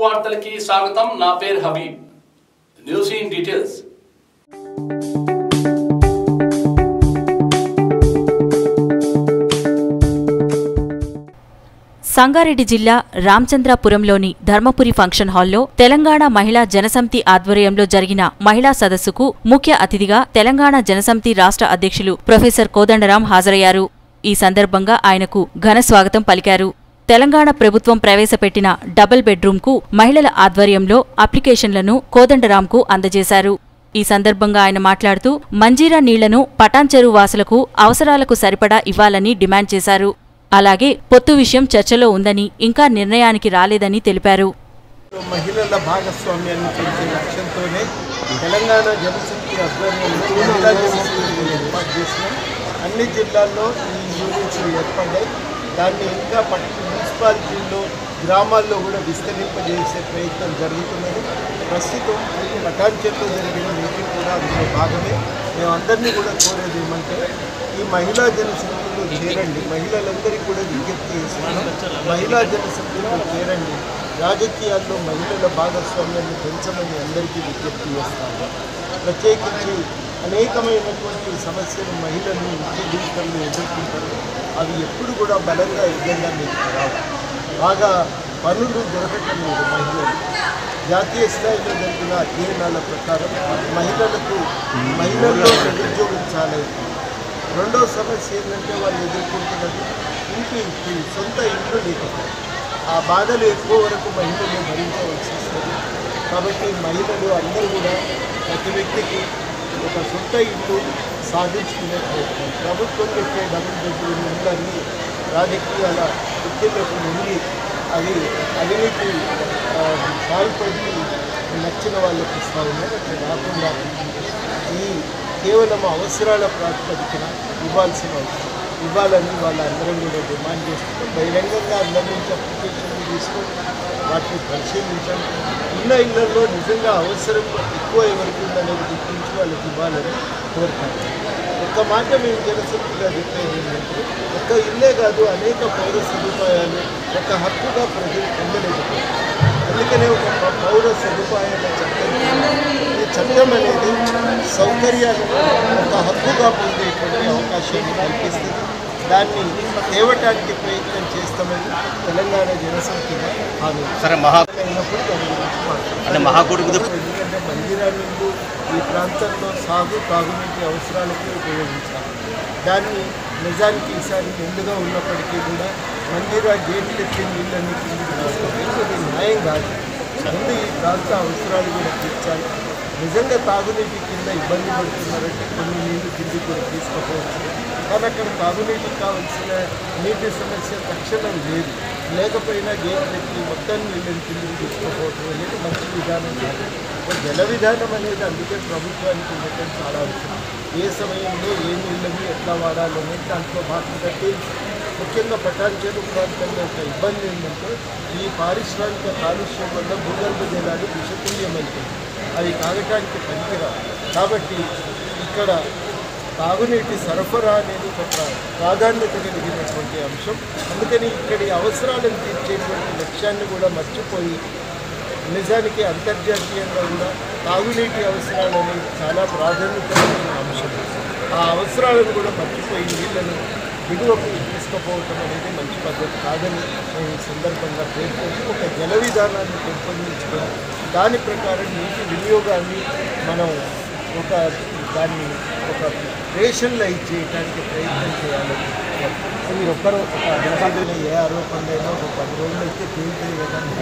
వార్తలకి స్వాగతం నా పేరు Habib news in details Sangareddy జిల్లా రామచంద్రాపురంలోని ధర్మపురి ఫంక్షన్ హాల్లో తెలంగాణ మహిళా జనసమితి ఆధ్వర్యంలో జరిగిన మహిళా సదస్సుకు ముఖ్య అతిథిగా తెలంగాణ జనసమితి రాష్ట్ర అధ్యక్షులు ప్రొఫెసర్ కోదండరాం హాజరయ్యారు ఈ సందర్భంగా ఆయనకు ఘన స్వాగతం పలికారు తెలంగాణ ప్రభుత్వం ప్రవేశపెట్టిన డబుల్ బెడ్రూమ్కు మహిళల ఆధ్వర్యంలో అప్లికేషన్లను కోదండరాంకు అందజేశారు ఈ సందర్భంగా ఆయన మాట్లాడుతూ మంజీరా నీళ్లను పటాన్చెరు వాసులకు అవసరాలకు సరిపడా ఇవ్వాలని డిమాండ్ చేశారు అలాగే పొత్తు విషయం చర్చలో ఉందని ఇంకా నిర్ణయానికి రాలేదని తెలిపారు మహిళల భాగస్వామ్యాన్ని పెంచే లక్ష్యంతోనే తెలంగాణ జనశక్తి ఆధ్వర్యంలో మహిళా జనశక్తిని ఏర్పాటు చేసినాం అన్ని జిల్లాల్లో ఈ యూనిట్స్ ఏర్పడ్డాయి దాన్ని ఇంకా పట్ మున్సిపాలిటీల్లో గ్రామాల్లో కూడా విస్తరింపజేసే ప్రయత్నం జరుగుతున్నది ప్రస్తుతం పటాన్చెట్లో జరిగిన మీటింగ్ కూడా అందులో భాగమే మేమందరినీ కూడా కోరేది ఏమంటే ఈ మహిళా జనశక్తిలో చేరండి మహిళలందరికీ కూడా విజ్ఞప్తి చేస్తున్నాం మహిళా జనశక్తిలో చేరండి రాజకీయాల్లో మహిళల భాగస్వామ్యాన్ని పెంచమని అందరికీ విజ్ఞప్తి చేస్తాను ప్రత్యేకించి అనేకమైనటువంటి సమస్యలు మహిళలు నిత్య జీవితంలో ఎదుర్కొంటారు అవి ఎప్పుడు కూడా బలంగా ఎదురుగా మీకు రావు బాగా పనులు దొరకటం లేదు మహిళలు జాతీయ స్థాయిలో జరిగిన అధ్యయనాల ప్రకారం మహిళలకు మహిళల్లో నిరుద్యోగం చాలా ఎక్కువ రెండో సమస్య ఏంటంటే వాళ్ళు ఎదుర్కొంటున్నది ఇంటి ఇంటి సొంత ఇల్లు లేకపోతే ఆ బాధలు ఎక్కువ వరకు మహిళలు భరించవలసి వస్తుంది కాబట్టి మహిళలు అందరూ కూడా ప్రతి వ్యక్తికి ఒక సొంత ఇల్లు సాధించుకునే ప్రయత్నం ప్రభుత్వం పెట్టే డబుల్ బెడ్రూమ్ ఇళ్ళని రాజకీయాల వృత్తిలోకి ముందు అవి అవినీతి ఆ, పాల్పడి నచ్చిన వాళ్ళకి ఇస్తా ఉన్నారు అట్లా కాకుండా ఈ కేవలం అవసరాల ప్రాతిపదికన ఇవ్వాల్సిన అవసరం ఇవ్వాలని వాళ్ళందరం కూడా డిమాండ్ చేస్తున్నారు బహిరంగంగా అందరి నుంచి అప్లికేషన్లు తీసుకొని వాటిని పరిశీలించండి ఉన్న ఇళ్లలో నిజంగా అవసరం ఎక్కువ ఎవరికి ఉందనేది గుర్తించి వాళ్ళకి ఇవ్వాలని కోరుతాను ఒక్క మాట మేము జనశక్తిగా చెప్పేది ఏంటంటే ఒక్క ఇల్లే కాదు అనేక పౌర సదుపాయాలు ఒక హక్కుగా ప్రజలు పొందలేకపోతారు అందుకనే ఒక ప- పౌర సదుపాయాల చట్టం ఈ చట్టం అనేది సౌకర్యాలు ఒక హక్కుగా పొందేటువంటి అవకాశాన్ని కల్పిస్తుంది దాన్ని తేవటానికి ప్రయత్నం చేస్తామని తెలంగాణ జనసమితిగా హామీ సరే మహా అయినప్పుడు దాని గురించి మాట్లాడతాం అంటే మహాకూటమి ఎందుకంటే మందిరా నీళ్ళు ఈ ప్రాంతంలో సాగు తాగునీటి అవసరాలకు ఉపయోగించాలి దాన్ని నిజానికి ఈసారి నిండుగా ఉన్నప్పటికీ కూడా మందిరా గేట్లు ఎత్తి నీళ్ళని కిందికి తీసుకుపోయి అది న్యాయం కాదు ముందు ఈ ప్రాంత అవసరాలు కూడా తీర్చాలి నిజంగా తాగునీటి కింద ఇబ్బంది పడుతున్నారంటే కొన్ని నీళ్లు కిందికి కూడా తీసుకుపోవచ్చు కానీ అక్కడ తాగునీటికి కావాల్సిన నీటి సమస్య తక్షణం లేదు లేకపోయినా గేట్లు ఎత్తి మొత్తం నీళ్ళని కిందికి తీసుకుపోవడం అనేది మంచి విధానం కాదు ఒక జల విధానం అనేది అందుకే ప్రభుత్వానికి ఉండటం చాలా అవసరం ఏ సమయంలో ఏ నీళ్ళని ఎట్లా వాడాలనేది దాంట్లో భాగంగా తెలుసు ముఖ్యంగా పటాన్చేరు ప్రాంతంలో ఒక ఇబ్బంది ఏంటంటే ఈ పారిశ్రామిక కాలుష్యం వల్ల భూగర్భ జలాలు విషతుల్యమైపోయింది అవి తాగటానికి పనికిరావు కాబట్టి ఇక్కడ తాగునీటి సరఫరా అనేది ఒక ప్రా- ప్రాధాన్యత కలిగినటువంటి అంశం అందుకని ఇక్కడి అవసరాలను తీర్చేటువంటి లక్ష్యాన్ని కూడా మర్చిపోయి నిజానికి అంతర్జాతీయంగా కూడా తాగునీటి అవసరాలు అనేది చాలా ప్రాధాన్యత కలిగిన అంశం ఆ అవసరాలను కూడా మర్చిపోయి నీళ్లను దిగువకు తీసుకుపోవటం అనేది మంచి పద్ధతి కాదని నేను ఈ సందర్భంగా పేర్కొంటూ ఒక జల విధానాన్ని పెంపొందించుకొని దాని ప్రకారం నీటి వినియోగాన్ని మనం ఒక దాన్ని ఒక రేషన్లైజ్ చేయడానికి ప్రయత్నం చేయాలని మీరు ఒక్కరు ఒక జనసాంద్రత ఏ ఆరోపణలైనా ఒక పది రోజులు అయితే తేలిపోయి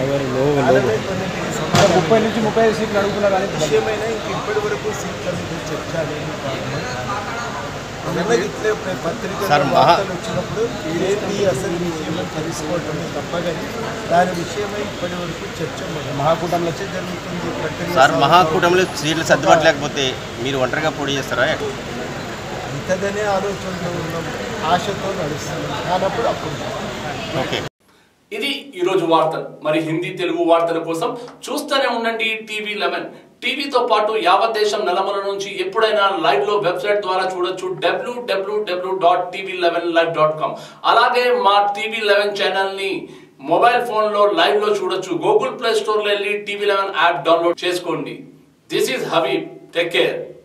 ముప్పై నుంచి ముప్పై ఐదు సీట్లు అడుగుతున్నారు కానీ విషయమైనా ఇంక ఇప్పటి వరకు సీట్ల మీద చర్చ అనేది కాదు మొన్న ఇట్లే పత్రికలు సార్, మహా- వార్తలు వచ్చినప్పుడు ఏంటి అసలు విషయం అని తెలుసుకోవటమే తప్ప కానీ దాని విషయమై ఇప్పటి వరకు చర్చ మొదలు. మహాకూటమిలో చర్చ జరుగుతుంది ప్రక్రియ సార్ సాగుతూ మహాకూటమిలో సీట్లు సర్దుబాటు లేకపోతే మీరు ఒంటరిగా పోటీ చేస్తారా ఇంతదనే ఆలోచనలో ఉన్నాం ఆశతో నడుస్తున్నాం కానప్పుడు అప్పుడు ఓకే ఇది ఈరోజు వార్తలు మరి హిందీ తెలుగు వార్తల కోసం చూస్తూనే ఉండండి టీవీ లెవెన్ టీవీతో పాటు యావత్ దేశం నలమల నుంచి ఎప్పుడైనా లైవ్ లో వెబ్సైట్ ద్వారా చూడొచ్చు W W W dot TV eleven live dot com అలాగే మా టీవీ లెవెన్ ఛానల్ ని మొబైల్ ఫోన్ లో లైవ్ లో చూడొచ్చు గూగుల్ ప్లే స్టోర్ లో వెళ్ళి టీవీ లెవెన్ యాప్ డౌన్లోడ్ చేసుకోండి this is Habib take care